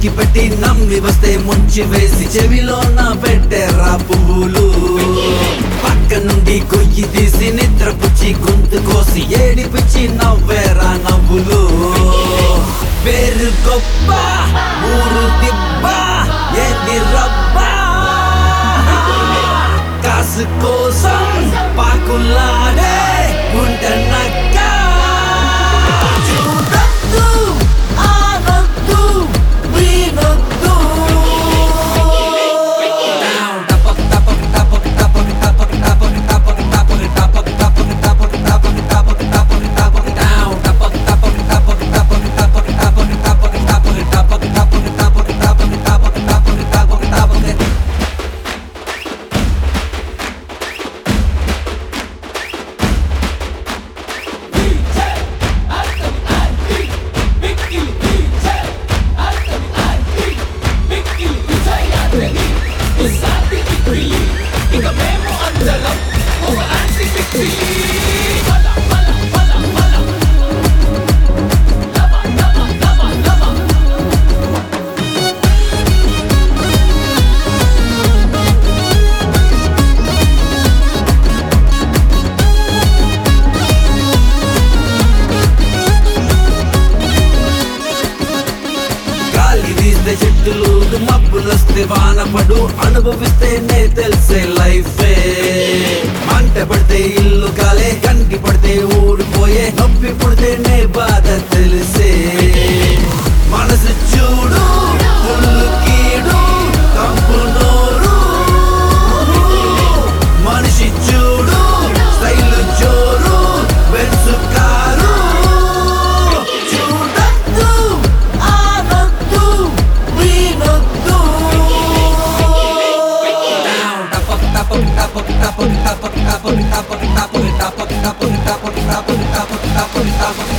అగ్గి పెట్టి నమ్మి వస్తే ముంచి వేసి చెవిలో నా పెట్టేరా పువ్వులు పక్క నుండి కొయ్యి తీసి నిద్ర పుచ్చి గొంతు కోసి ఏడిపించి నవ్వేరా నవ్వులు పేరు గొప్ప ఊరు దిబ్బ ఏంది రబ్బా కాసు కోసం పాకులాడే గుంట నక్క చూడొద్దు, ఆనొద్దు, వినొద్దు. Down, టపక్, టపక్, టపక్, టపక్, టపక్, టపక్, టపక్, టపక్, టపక్, టపక్, టపక్, టపక్, టపక్, టపక్, టపక్, down. టపక్, టపక్, టపక్, టపక్, టపక్, టపక్, టపక్, టపక్, టపక్, టపక్, టపక్, టపక్, టపక్, టపక్, టపక్, టపక్. గాలి వీస్తే చెట్టులు మబ్బులొస్తే వాన పడు అనుభవిస్తేనే తెలిసే లైఫే మంట పడితే ఇల్లు కాలే కంటి పడితే ఊడిపోయే నొప్పి పుడితేనే బాధ తెలిసే మనసు చూడు పుల్లు కీడు కంపు నోరు మనిషి చూడు స్టైల్ జోరు బెన్స్ కారు చూడొద్దు ఆనొద్దు వినొద్దు టపక్ టపక్ టపక్ టపక్ టపక్ టపక్ టపక్ టపక్ టపక్ టపక్ టపక్ టపక్ టపక్ టపక్